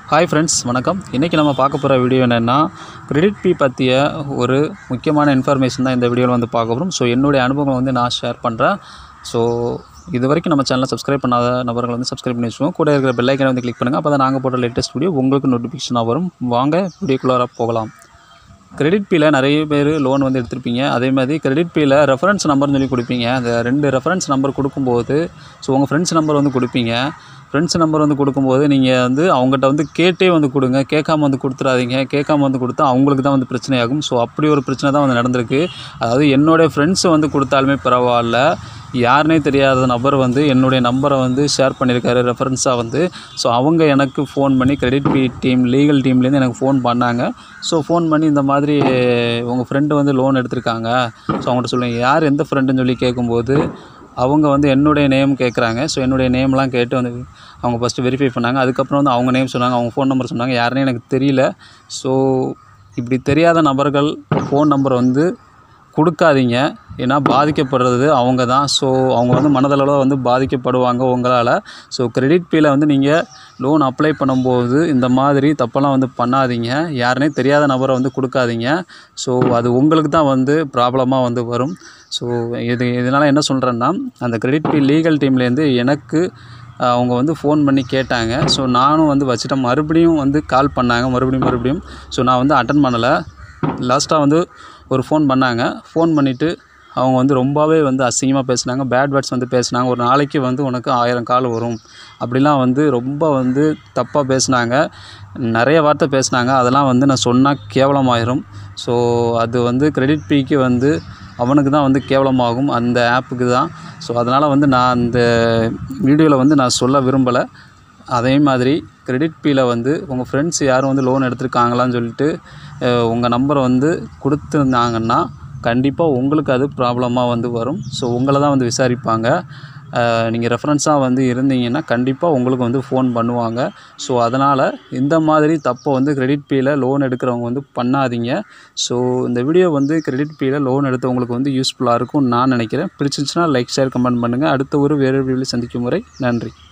hi friends வணக்கம் இன்றைக்கி நம்ம பார்க்க போகிற வீடியோ என்னென்னா கிரெடிட் பி பற்றிய ஒரு முக்கியமான இன்ஃபர்மேஷன் தான் இந்த வீடியோவில் வந்து பார்க்க போகிறோம் ஸோ என்னுடைய அனுபவங்களை வந்து நான் ஷேர் பண்ணுறேன் ஸோ இது வரைக்கும் நம்ம சேனலை சப்ஸ்கிரைப் பண்ணாத நபர்கள் வந்து சப்ஸ்கிரைப் பண்ணி வச்சுக்கோங்க கூட இருக்கிற பெல் ஐக்கனை வந்து கிளிக் பண்ணுங்கள் அப்போ தான் நாங்கள் போட்ட லேட்டஸ்ட் வீடியோ உங்களுக்கு நோட்டிஃபிகேஷனாக வரும் வாங்க வீடியோக்குள்ளார போகலாம் கிரெடிட் பியில் நிறைய பேர் லோன் வந்து எடுத்திருப்பீங்க அதே மாதிரி கிரெடிட் பியில் ரெஃபரன்ஸ் நம்பர்னு சொல்லி கொடுப்பீங்க அந்த ரெண்டு ரெஃபரன்ஸ் நம்பர் கொடுக்கும்போது ஸோ உங்கள் ஃப்ரெண்ட்ஸ் நம்பர் வந்து கொடுப்பீங்க ஃப்ரெண்ட்ஸ் நம்பர் வந்து கொடுக்கும்போது நீங்கள் வந்து அவங்ககிட்ட வந்து கேட்டே வந்து கொடுங்க கேட்காம வந்து கொடுத்துறாதீங்க கேட்காம வந்து கொடுத்தா அவங்களுக்கு தான் வந்து பிரச்சனையாகும் ஸோ அப்படி ஒரு பிரச்சனை தான் வந்து நடந்திருக்கு அதாவது என்னுடைய ஃப்ரெண்ட்ஸ் வந்து கொடுத்தாலுமே பரவாயில்ல யாருனே தெரியாத நபர் வந்து என்னுடைய நம்பரை வந்து ஷேர் பண்ணியிருக்காரு ரெஃபரன்ஸாக வந்து ஸோ அவங்க எனக்கு ஃபோன் பண்ணி கிரெடிட் பி டீம் லீகல் டீம்லேருந்து எனக்கு ஃபோன் பண்ணாங்க ஸோ ஃபோன் பண்ணி இந்த மாதிரி உங்கள் ஃப்ரெண்டு வந்து லோன் எடுத்திருக்காங்க ஸோ அவங்கள்ட்ட சொல்லுங்கள் யார் எந்த ஃப்ரெண்டுன்னு சொல்லி கேட்கும்போது அவங்க வந்து என்னுடைய நேம் கேட்குறாங்க ஸோ என்னுடைய நேம்லாம் கேட்டு வந்து அவங்க ஃபஸ்ட்டு வெரிஃபை பண்ணாங்க அதுக்கப்புறம் வந்து அவங்க நேம் சொன்னாங்க அவங்க ஃபோன் நம்பர் சொன்னாங்க யாருன்னே எனக்கு தெரியல ஸோ இப்படி தெரியாத நபர்கள் ஃபோன் நம்பர் வந்து கொடுக்காதீங்க ஏன்னா பாதிக்கப்படுறது அவங்க தான் ஸோ அவங்க வந்து மனதளவில் வந்து பாதிக்கப்படுவாங்க உங்களால் ஸோ கிரெடிட் பியில் வந்து நீங்கள் லோன் அப்ளை பண்ணும்போது இந்த மாதிரி தப்பெல்லாம் வந்து பண்ணாதீங்க யாருனே தெரியாத நபரை வந்து கொடுக்காதீங்க ஸோ அது உங்களுக்கு தான் வந்து ப்ராப்ளமாக வந்து வரும் ஸோ இது இதனால் என்ன சொல்கிறேன்னா அந்த கிரெடிட் பி லீகல் டீம்லேருந்து எனக்கு அவங்க வந்து ஃபோன் பண்ணி கேட்டாங்க ஸோ நானும் வந்து வச்சுட்டேன் மறுபடியும் வந்து கால் பண்ணாங்க மறுபடியும் மறுபடியும் ஸோ நான் வந்து அட்டன் பண்ணலை லாஸ்ட்டாக வந்து ஒரு ஃபோன் பண்ணாங்க ஃபோன் பண்ணிவிட்டு அவங்க வந்து ரொம்பவே வந்து அசிங்கமாக பேசுனாங்க பேட் வேர்ட்ஸ் வந்து பேசுனாங்க ஒரு நாளைக்கு வந்து உனக்கு ஆயிரம் கால் வரும் அப்படிலாம் வந்து ரொம்ப வந்து தப்பாக பேசுனாங்க நிறைய வார்த்தை பேசுனாங்க அதெல்லாம் வந்து நான் சொன்னால் கேவலமாயிரும் ஸோ அது வந்து கிரெடிட் பிக்கு வந்து அவனுக்கு தான் வந்து கேவலமாகும் அந்த ஆப்புக்கு தான் ஸோ அதனால் வந்து நான் அந்த வீடியோவில் வந்து நான் சொல்ல விரும்பலை அதே மாதிரி கிரெடிட் பியில் வந்து உங்கள் ஃப்ரெண்ட்ஸ் யாரும் வந்து லோன் எடுத்திருக்காங்களான்னு சொல்லிட்டு உங்கள் நம்பரை வந்து கொடுத்துருந்தாங்கன்னா கண்டிப்பாக உங்களுக்கு அது ப்ராப்ளமாக வந்து வரும் ஸோ உங்களை தான் வந்து விசாரிப்பாங்க நீங்கள் ரெஃபரன்ஸாக வந்து இருந்தீங்கன்னா கண்டிப்பாக உங்களுக்கு வந்து ஃபோன் பண்ணுவாங்க ஸோ அதனால் இந்த மாதிரி தப்பை வந்து கிரெடிட் பியில் லோன் எடுக்கிறவங்க வந்து பண்ணாதீங்க ஸோ இந்த வீடியோ வந்து கிரெடிட் பியில் லோன் எடுத்தவங்களுக்கு வந்து யூஸ்ஃபுல்லாக இருக்கும்னு நான் நினைக்கிறேன் பிடிச்சிருந்துச்சுன்னா லைக் ஷேர் கமெண்ட் பண்ணுங்கள் அடுத்த ஒரு வேறு வீடியோவில் சந்திக்கும் முறை நன்றி